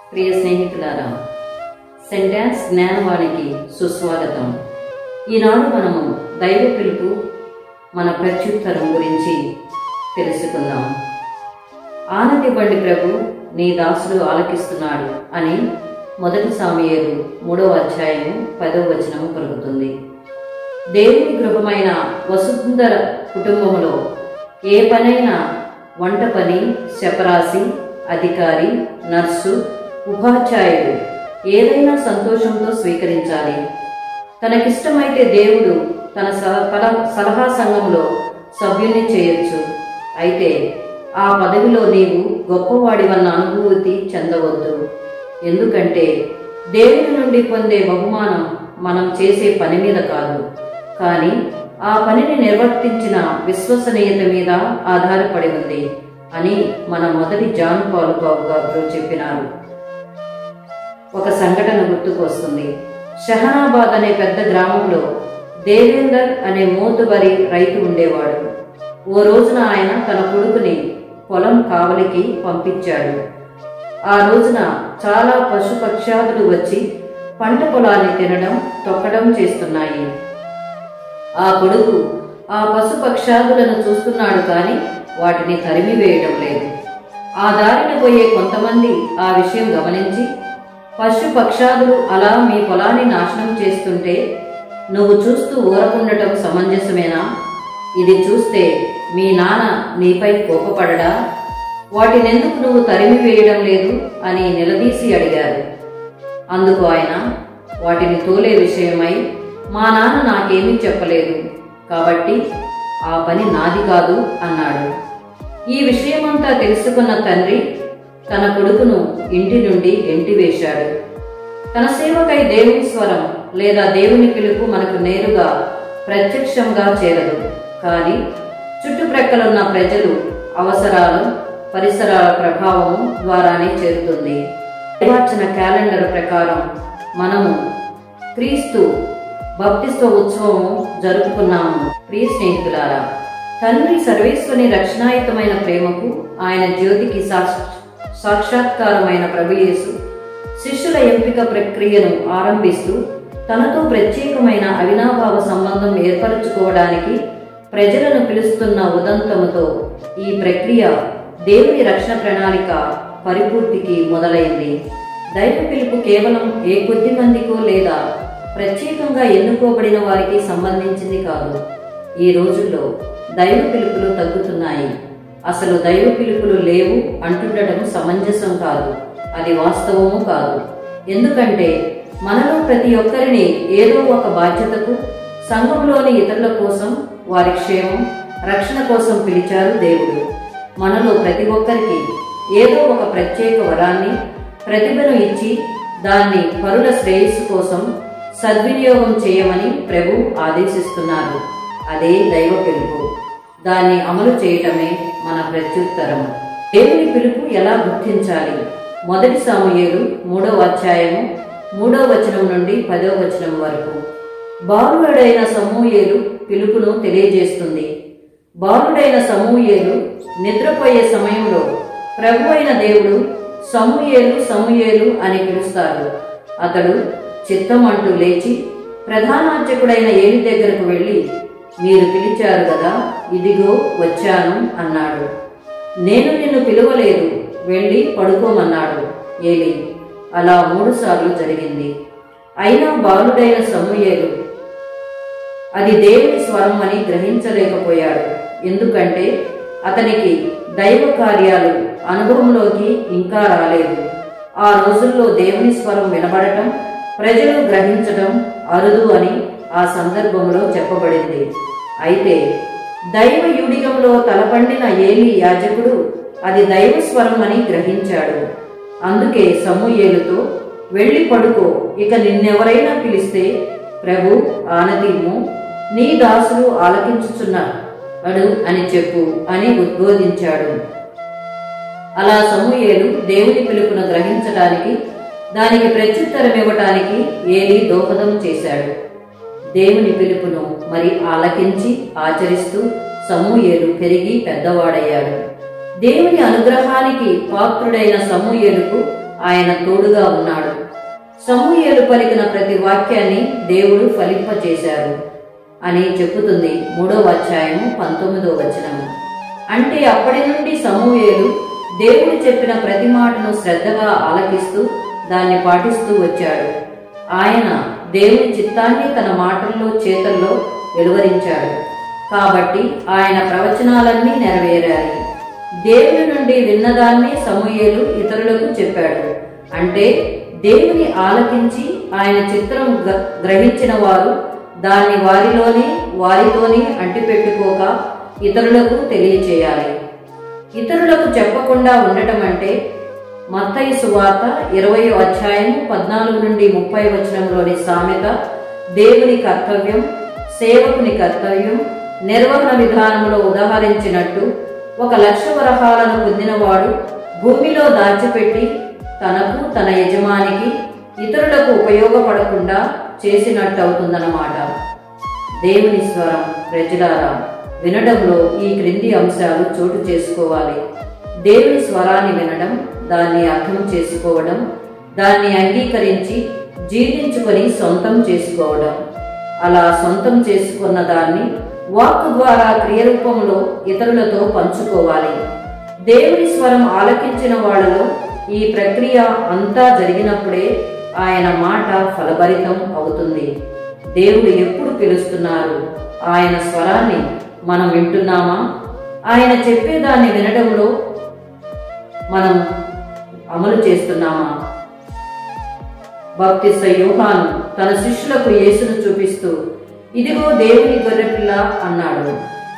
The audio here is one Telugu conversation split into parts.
ప్రియ స్నేహితులారా సెంటెన్స్ జ్ఞానవాణికి సుస్వాగతం ఈనాడు మనము దైవ పిలుపు మన ప్రత్యుత్తరం గురించి తెలుసుకుందాం ఆనతి బండి ప్రభు నీ దాసుడు ఆలకిస్తున్నాడు అని మొదటి సామయేలు మూడవ అధ్యాయము పదవ వచనము పలుకుతుంది దేవుని గృహమైన వసుంధర కుటుంబములో ఏ పనైనా వంట పని శపరాశి అధికారి నర్సు ఉపాధ్యాయుడు ఏదైనా సంతోషంతో స్వీకరించాలి తనకిష్టమైతే దేవుడు తన సల- కల- సలహా సంఘంలో సభ్యుని చేయొచ్చు అయితే ఆ పదవిలో నీవు గొప్పవాడివన్న అనుభూతి చెందవద్దు ఎందుకంటే దేవుని నుండి పొందే బహుమానం మనం చేసే పని మీద కాదు కానీ ఆ పనిని నిర్వర్తించిన విశ్వసనీయత మీద ఆధారపడి ఉంది అని మన మొదటి జాన్ పాల్ బాబు గారు చెప్పినారు ఒక సంఘటన గుర్తుకు వస్తుంది షహనాబాద్ అనే పెద్ద గ్రామంలో దేవేందర్ అనే మోతుబరి రైతు ఉండేవాడు ఓ రోజున ఆయన తన కొడుకుని పొలం కావలికి పంపించాడు ఆ రోజున చాలా పశుపక్షాదులు వచ్చి పంట పొలాన్ని తినడం తొక్కడం చేస్తున్నాయి ఆ కొడుకు ఆ పశుపక్షాదులను చూస్తున్నాడు కానీ వాటిని తరిమి వేయడం లేదు ఆ దారిన పోయే కొంతమంది ఆ విషయం గమనించి పశు పక్షాదులు అలా మీ పొలాన్ని నాశనం చేస్తుంటే నువ్వు చూస్తూ ఊరకుండటం సమంజసమేనా ఇది చూస్తే మీ నాన్న నీపై కోపపడడా వాటినెందుకు నువ్వు తరిమి వేయడం లేదు అని నిలదీసి అడిగారు అందుకు ఆయన వాటిని తోలే విషయమై మా నాన్న నాకేమీ చెప్పలేదు కాబట్టి ఆ పని నాది కాదు అన్నాడు ఈ విషయమంతా తెలుసుకున్న తండ్రి తన కొడుకును ఇంటి నుండి ఎంటివేశాడు తన సేవకై దేవుని స్వరం లేదా దేవుని పిలుపు మనకు నేరుగా ప్రత్యక్షంగా చేరదు కానీ చుట్టుప్రక్కలున్న ప్రజలు అవసరాలు పరిసరాల ప్రభావము ద్వారానే చేరుతుంది నిర్వాచన క్యాలెండర్ ప్రకారం మనము క్రీస్తు బప్తిస్వ ఉత్సవము జరుపుకున్నాము ప్రియ స్నేహితులారా తండ్రి సర్వేశ్వని రక్షణాయుతమైన ప్రేమకు ఆయన జ్యోతికి సాక్ష- సాక్షాత్కారమైన ప్రభుయేసు శిష్యుల ఎంపిక ప్రక్రియను ఆరంభిస్తూ తనతో ప్రత్యేకమైన అవినాభావ సంబంధం ఏర్పరచుకోవడానికి ప్రజలను పిలుస్తున్న ఉదంతముతో ఈ ప్రక్రియ దేవుని రక్షణ ప్రణాళిక పరిపూర్తికి మొదలైంది దైవ పిలుపు కేవలం ఏ కొద్ది మందికో లేదా ప్రత్యేకంగా ఎన్నుకోబడిన వారికి సంబంధించింది కాదు ఈ రోజుల్లో దైవ పిలుపులు తగ్గుతున్నాయి అసలు దైవ పిలుపులు లేవు అంటుండటం సమంజసం కాదు అది వాస్తవము కాదు ఎందుకంటే మనలో ప్రతి ఒక్కరిని ఏదో ఒక బాధ్యతకు సంఘంలోని ఇతరుల కోసం వారి క్షేమం రక్షణ కోసం పిలిచారు దేవుడు మనలో ప్రతి ఒక్కరికి ఏదో ఒక ప్రత్యేక వరాన్ని ప్రతిభను ఇచ్చి దాన్ని పరుల శ్రేయస్సు కోసం సద్వినియోగం చేయమని ప్రభు ఆదేశిస్తున్నారు అదే దైవ పిలుపు దాన్ని అమలు చేయటమే మన ప్రత్యుత్తరం దేవుని పిలుపు ఎలా గుర్తించాలి మొదటి సాముయేలు మూడవ అధ్యాయము మూడవ వచనం నుండి పదవ వచనం వరకు బాలుడైన సమూయేలు పిలుపును తెలియజేస్తుంది బాలుడైన సమూయేలు నిద్రపోయే సమయంలో ప్రభు అయిన దేవుడు సమూయేలు సమూయేలు అని పిలుస్తారు అతడు చిత్తం అంటూ లేచి ప్రధానార్చకుడైన ఏలి దగ్గరకు వెళ్ళి మీరు పిలిచారు కదా ఇదిగో వచ్చాను అన్నాడు నేను నిన్ను పిలువలేదు వెళ్ళి పడుకోమన్నాడు ఏలి అలా మూడుసార్లు జరిగింది అయినా బాలుడైన సమూయేలు అది దేవుని స్వరం అని గ్రహించలేకపోయాడు ఎందుకంటే అతనికి దైవ కార్యాలు అనుభవంలోకి ఇంకా రాలేదు ఆ రోజుల్లో దేవుని స్వరం వినబడటం ప్రజలు గ్రహించటం అరుదు అని ఆ సందర్భంలో చెప్పబడింది అయితే దైవ యుడిగంలో తలపండిన ఏలి యాజకుడు అది దైవ స్వరం అని గ్రహించాడు అందుకే సమూయేలుతో వెళ్ళి పడుకో ఇక నిన్నెవరైనా పిలిస్తే ప్రభు ఆనదీము నీ దాసులు ఆలకించుచున్నాడు అని చెప్పు అని ఉద్బోధించాడు అలా సమూయేలు దేవుని పిలుపును గ్రహించటానికి దానికి ప్రత్యుత్తరం ఇవ్వటానికి ఏలి దోహదం చేశాడు దేవుని పిలుపును మరి ఆలకించి ఆచరిస్తూ సమూయేలు పెరిగి పెద్దవాడయ్యాడు దేవుని అనుగ్రహానికి పాత్రుడైన సమూయేలుకు ఆయన తోడుగా ఉన్నాడు సమూయేలు పలికిన ప్రతి వాక్యాన్ని దేవుడు ఫలింపచేశారు అని చెప్పుతుంది మూడవ అధ్యాయము పంతొమ్మిదవ వచనము అంటే అప్పటి నుండి సమూయేలు దేవుడు చెప్పిన ప్రతి మాటను శ్రద్ధగా ఆలకిస్తూ దాన్ని పాటిస్తూ వచ్చాడు ఆయన దేవుని చిత్తాన్ని తన మాటల్లో చేతల్లో వెలువరించాడు కాబట్టి ఆయన ప్రవచనాలన్నీ నెరవేరాయి దేవుని నుండి విన్నదాన్ని సమూయేలు ఇతరులకు చెప్పాడు అంటే దేవుని ఆలకించి ఆయన చిత్రం గ- గ్రహించిన వారు దాన్ని వారిలోనే వారితోనే అంటిపెట్టుకోక ఇతరులకు తెలియచేయాలి ఇతరులకు చెప్పకుండా ఉండటం అంటే మత్తయి సువార్త ఇరవై అధ్యాయం పద్నాలుగు నుండి ముప్పై వచనంలోని సామెత దేవుని కర్తవ్యం సేవకుని కర్తవ్యం నిర్వహణ విధానంలో ఉదాహరించినట్టు ఒక లక్ష వరహాలను పొందినవాడు భూమిలో దాచిపెట్టి తనకు తన యజమానికి ఇతరులకు ఉపయోగపడకుండా చేసినట్టు అవుతుందన్నమాట దేవుని స్వరం ప్రజలారా వినడంలో ఈ క్రింది అంశాలు చోటు చేసుకోవాలి దేవుని స్వరాన్ని వినడం దాన్ని అర్థం చేసుకోవడం దాన్ని అంగీకరించి జీర్ణించుకొని సొంతం చేసుకోవడం అలా సొంతం చేసుకున్న దాన్ని వాక్కు ద్వారా క్రియరూపంలో ఇతరులతో పంచుకోవాలి దేవుని స్వరం ఆలకించిన వాళ్ళలో ఈ ప్రక్రియ అంతా జరిగినప్పుడే ఆయన మాట ఫలభరితం అవుతుంది దేవుడు ఎప్పుడు పిలుస్తున్నారు ఆయన స్వరాన్ని మనం వింటున్నామా ఆయన చెప్పేదాన్ని వినడంలో మనం అమలు చేస్తున్నామా బాప్తిస్త యోహాను తన శిష్యులకు యేసును చూపిస్తూ ఇదిగో దేవుని గొర్రెపిల్ల అన్నాడు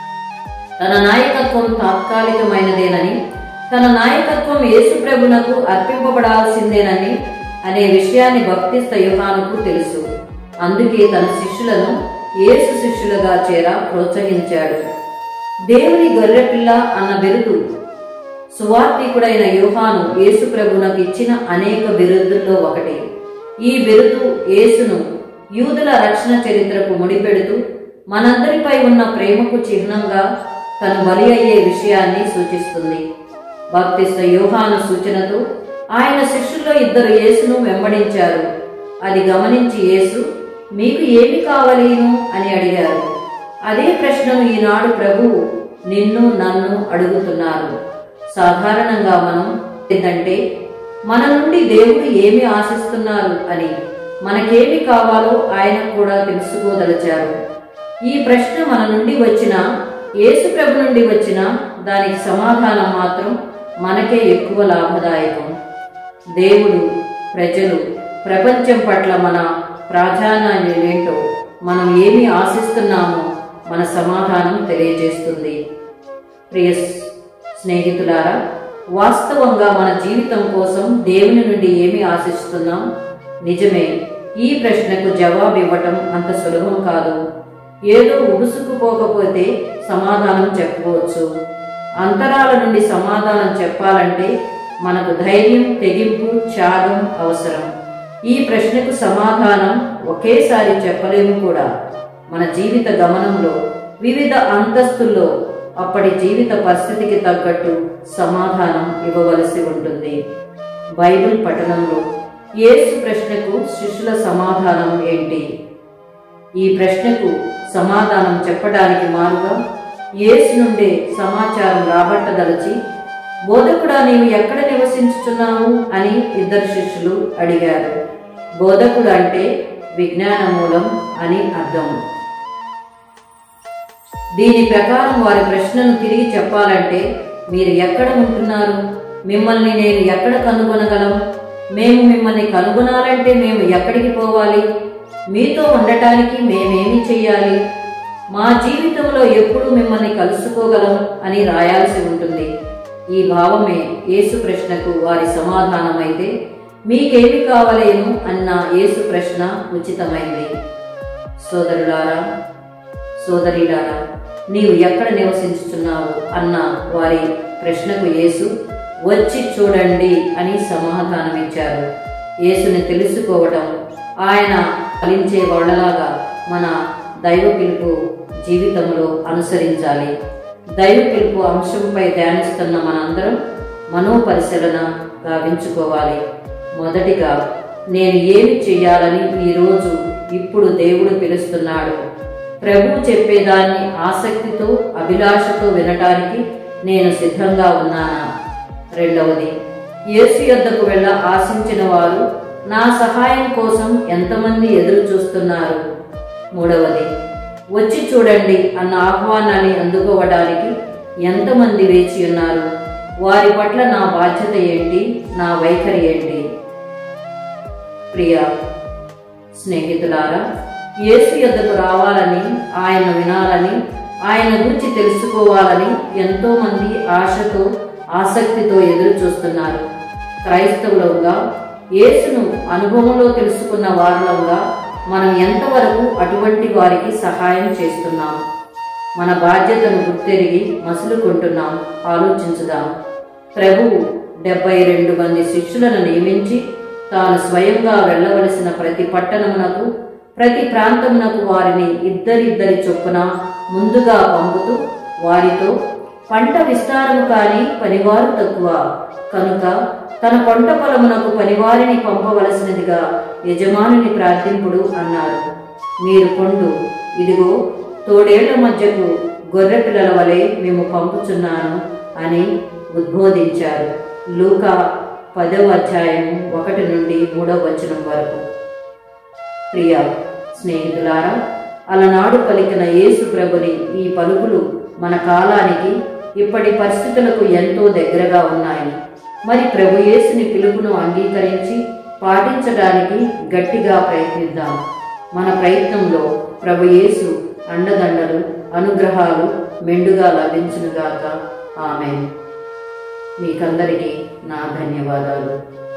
తన నాయకత్వం తాత్కాలికమైనదేనని తన నాయకత్వం యేసు ప్రభునకు అర్పింపబడాల్సిందేనని అనే విషయాన్ని భక్తిస్త యోహానుకు తెలుసు అందుకే తన శిష్యులను యేసు శిష్యులుగా చేర ప్రోత్సహించాడు దేవుని గొర్రెపిల్ల అన్న బిరుదు సువార్థికుడైన యోహాను యేసు ప్రభునకు ఇచ్చిన అనేక బిరుదుల్లో ఒకటి ఈ బిరుదు యేసును యూదుల రక్షణ చరిత్రకు ముడిపెడుతూ మనందరిపై ఉన్న ప్రేమకు చిహ్నంగా తను బలి అయ్యే విషయాన్ని సూచిస్తుంది బాప్తిస్త యోహాను సూచనతో ఆయన శిష్యుల్లో ఇద్దరు యేసును వెంబడించారు అది గమనించి యేసు మీకు ఏమి కావలేను అని అడిగారు అదే ప్రశ్నను ఈనాడు ప్రభువు నిన్ను నన్ను అడుగుతున్నారు సాధారణంగా మనం ఏంటంటే మన నుండి దేవుడు ఏమి ఆశిస్తున్నారు అని మనకేమి కావాలో ఆయన కూడా తెలుసుకోదలిచారు ఈ ప్రశ్న మన నుండి వచ్చిన యేసు ప్రభు నుండి వచ్చిన దానికి సమాధానం మాత్రం మనకే ఎక్కువ లాభదాయకం దేవుడు ప్రజలు ప్రపంచం పట్ల మన ప్రాధాన్యాలు ఏంటో మనం ఏమి ఆశిస్తున్నామో మన సమాధానం తెలియజేస్తుంది ప్రియ స్నేహితులారా వాస్తవంగా మన జీవితం కోసం దేవుని నుండి ఏమి ఆశిస్తున్నాం నిజమే ఈ ప్రశ్నకు జవాబు ఇవ్వటం అంత సులభం కాదు ఏదో ఉడుసుకుపోకపోతే సమాధానం చెప్పవచ్చు అంతరాల నుండి సమాధానం చెప్పాలంటే మనకు ధైర్యం తెగింపు త్యాగం అవసరం ఈ ప్రశ్నకు సమాధానం ఒకేసారి చెప్పలేము కూడా మన జీవిత గమనంలో వివిధ అంతస్తుల్లో అప్పటి జీవిత పరిస్థితికి తగ్గట్టు సమాధానం ఇవ్వవలసి ఉంటుంది బైబిల్ పఠనంలో యేసు ప్రశ్నకు శిష్యుల సమాధానం ఏంటి ఈ ప్రశ్నకు సమాధానం చెప్పడానికి మారుగా యేసు నుండే సమాచారం రాబట్టదలచి బోధకుడా నీవు ఎక్కడ నివసించుచున్నావు అని ఇద్దరు శిష్యులు అడిగారు బోధకుడు అంటే విజ్ఞాన మూలం అని అర్థం దీని ప్రకారం వారి ప్రశ్నను తిరిగి చెప్పాలంటే మీరు ఎక్కడ ఉంటున్నారు మిమ్మల్ని నేను ఎక్కడ కనుగొనగలం మేము మిమ్మల్ని కనుగొనాలంటే మేము ఎక్కడికి పోవాలి మీతో ఉండటానికి మేమేమి చెయ్యాలి మా జీవితంలో ఎప్పుడు మిమ్మల్ని కలుసుకోగలం అని రాయాల్సి ఉంటుంది ఈ భావమే యేసు ప్రశ్నకు వారి సమాధానమైతే మీకేమి కావలేను అన్న యేసు ప్రశ్న ఉచితమైంది సోదరులారా సోదరిలారా నీవు ఎక్కడ నివసించుచున్నావు అన్న వారి ప్రశ్నకు యేసు వచ్చి చూడండి అని సమాధానమిచ్చారు యేసుని తెలుసుకోవటం ఆయన ఫలించే వాళ్ళలాగా మన దైవ పిలుపు జీవితంలో అనుసరించాలి దైవ పిలుపు అంశంపై ధ్యానిస్తున్న మనందరం మనోపరిశీలన గావించుకోవాలి మొదటిగా నేను ఏమి చెయ్యాలని ఈరోజు ఇప్పుడు దేవుడు పిలుస్తున్నాడు ప్రభు చెప్పేదాన్ని ఆసక్తితో అభిలాషతో వినటానికి నేను సిద్ధంగా ఉన్నానా రెండవది యేసు యొద్దకు వెళ్ళ ఆశించిన వారు నా సహాయం కోసం ఎంతమంది ఎదురు చూస్తున్నారు మూడవది వచ్చి చూడండి అన్న ఆహ్వానాన్ని అందుకోవడానికి ఎంతమంది వేచి ఉన్నారు వారి పట్ల నా బాధ్యత ఏంటి నా వైఖరి ఏంటి ప్రియ స్నేహితులారా యేసు యొద్దకు రావాలని ఆయన వినాలని ఆయన గురించి తెలుసుకోవాలని ఎంతో మంది ఆశతో ఆసక్తితో ఎదురు చూస్తున్నారు క్రైస్తవులంగా యేసును అనుభవంలో తెలుసుకున్న వారులంగా మనం ఎంతవరకు అటువంటి వారికి సహాయం చేస్తున్నాం మన బాధ్యతను గుర్తెరిగి మసులుకుంటున్నాం ఆలోచించుదాం ప్రభువు డెబ్బై రెండు మంది శిష్యులను నియమించి తాను స్వయంగా వెళ్ళవలసిన ప్రతి పట్టణమునకు ప్రతి ప్రాంతమునకు వారిని ఇద్దరిద్దరి చొప్పున ముందుగా పంపుతూ వారితో పంట విస్తారము కాని పనివారు తక్కువ కనుక తన పంట పొలమునకు పనివారిని పంపవలసినదిగా యజమానుని ప్రార్థింపుడు అన్నారు మీరు కొండు ఇదిగో తోడేళ్ల మధ్యకు గొర్రె పిల్లల వలె మేము పంపుచున్నాను అని ఉద్బోధించారు లూకా పదవ అధ్యాయం ఒకటి నుండి మూడవ వచనం వరకు ప్రియ స్నేహితులారా అలనాడు పలికిన యేసు ప్రభుని ఈ పలుకులు మన కాలానికి ఇప్పటి పరిస్థితులకు ఎంతో దగ్గరగా ఉన్నాయి మరి ప్రభు యేసుని పిలుపును అంగీకరించి పాటించడానికి గట్టిగా ప్రయత్నిద్దాం మన ప్రయత్నంలో ప్రభు యేసు అండదండలు అనుగ్రహాలు మెండుగా లభించునుగాక ఆమె మీకందరికీ నా ధన్యవాదాలు